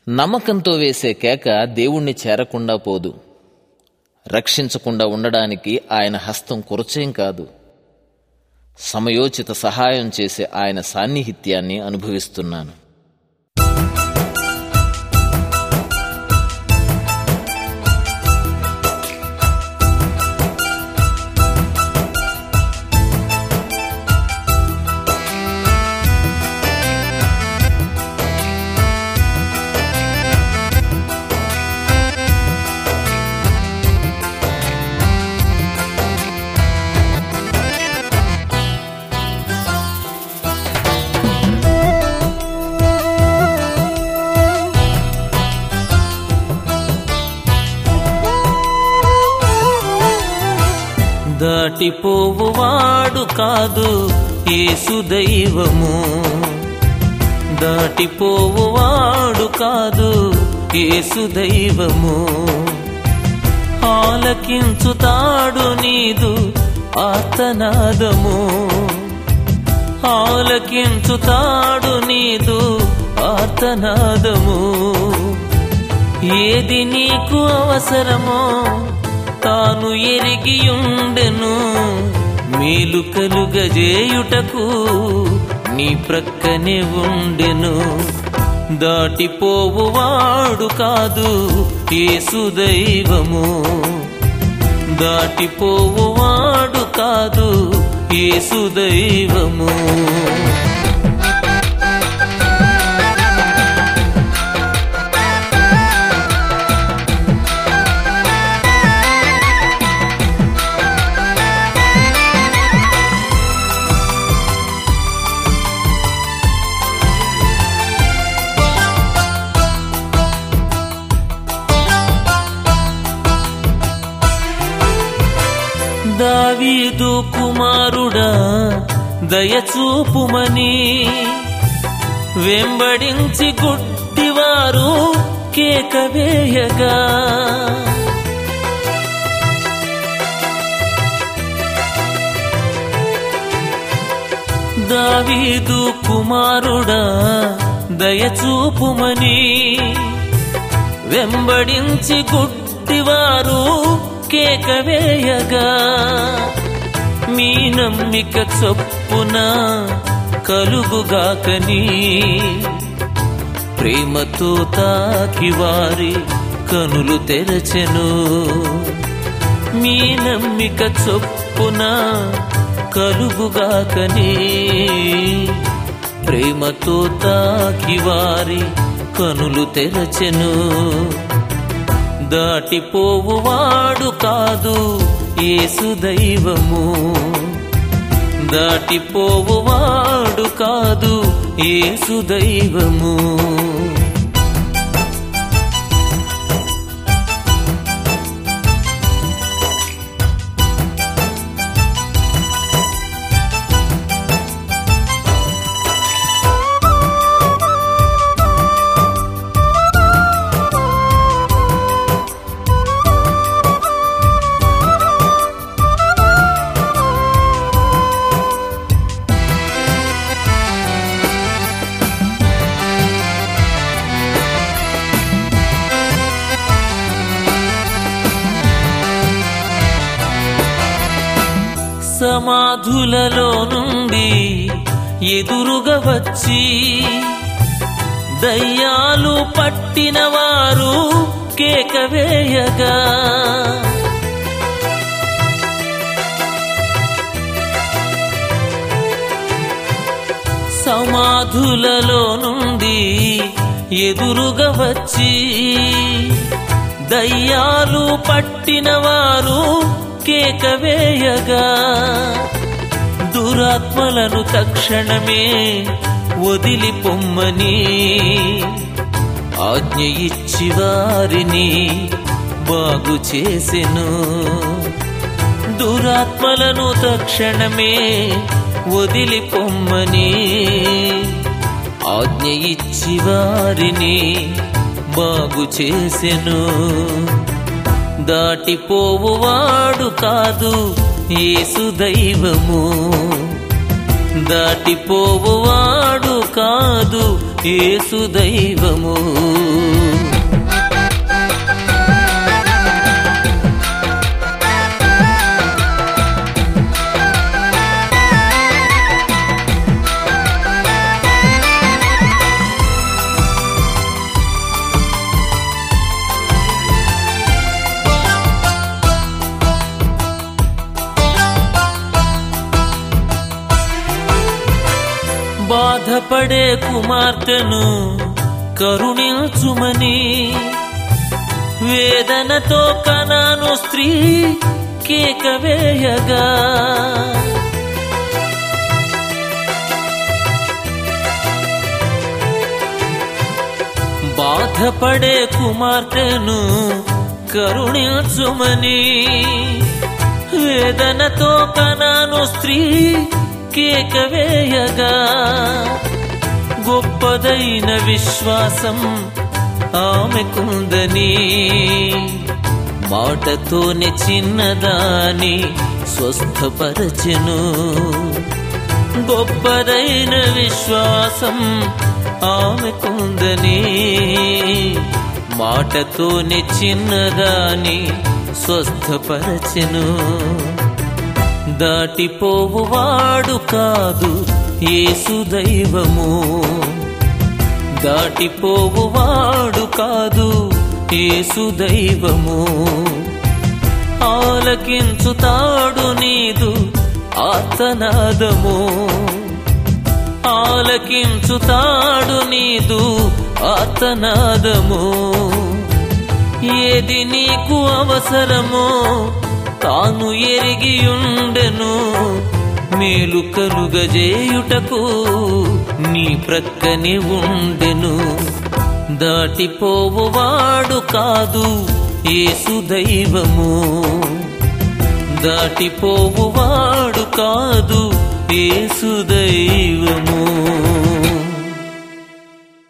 నమ్మకంతో వేసే కేక దేవుణ్ణి చేరకుండా పోదు రక్షించకుండా ఉండడానికి ఆయన హస్తం కురచేం కాదు సమయోచిత సహాయం చేసే ఆయన సాన్నిహిత్యాన్ని అనుభవిస్తున్నాను దాటిపోవువాడు కాదు యేసు దైవము దాటిపోవువాడు కాదు యేసు దైవము ఆలకించుతాడు నీదు ఆర్తనాదము ఆలకించుతాడు నీదు ఆర్తనాదము ఏది నీకు అవసరమో తాను ఎరిగియుండెను మేలు కలుగజేయుటకు నీ ప్రక్కనే ఉండెను దాటిపోవువాడు కాదు యేసు దైవము దాటిపోవువాడు కాదు యేసు దైవము దావీదు కుమారుడా దయచూపుమని వెంబడించి గుడ్డివారు కేక వేయగా దావీదు కుమారుడా దయచూపుమని వెంబడించి గుడ్డివారు కేక వేయగా మీ నమ్మిక చొప్పున కలుగుగాకని ప్రేమతో తాకి వారి కనులు తెరచెను మీ నమ్మిక చొప్పున కలుగుగాకని ప్రేమతో తాకి వారి కనులు తెరచెను దాటిపోవువాడు కాదు యేసు దైవము దాటిపోవువాడు కాదు యేసు దైవము సమాధులలో నుండి ఎదురుగా వచ్చి దయ్యాలు పట్టిన వారు కేక వేయగా సమాధులలో నుండి ఎదురుగా వచ్చి దయ్యాలు పట్టిన వారు కేక వేయగా దురాత్మలను తక్షణమే వదిలి పొమ్మని ఆజ్ఞ ఇచ్చి వారిని బాగు చేసెను దురాత్మలను తక్షణమే వదిలి పొమ్మని ఆజ్ఞ ఇచ్చి వారిని బాగు చేసెను దాటిపోవువాడు కాదు యేసు దైవము దాటిపోవువాడు కాదు యేసు దైవము బాధపడే కుమార్తెను కరుణించుమని వేదనతో కనాను స్త్రీ కేక వేయగా బాధపడే కుమార్తెను కరుణించుమని వేదనతో కనాను స్త్రీ కేక వేయగా గొప్పదైన విశ్వాసం ఆమెకుందని మాటతోనే చిన్నదాని స్వస్థపరచెను గొప్పదైన విశ్వాసం ఆమెకుందని మాటతోనే చిన్నదాని స్వస్థపరచెను దాటిపోవువాడు కాదు యేసు దైవము దాటిపోవువాడు కాదు యేసు దైవము ఆలకించుతాడు నీదు ఆర్తనాదము ఆలకించుతాడు నీదు ఆర్తనాదము ఏది నీకు అవసరమో తాను ఎరిగియుండెను మేలు కలుగజేయుటకు నీ ప్రక్కనే ఉండెను దాటిపోవువాడు కాదు యేసు దైవము దాటిపోవువాడు కాదు యేసు దైవము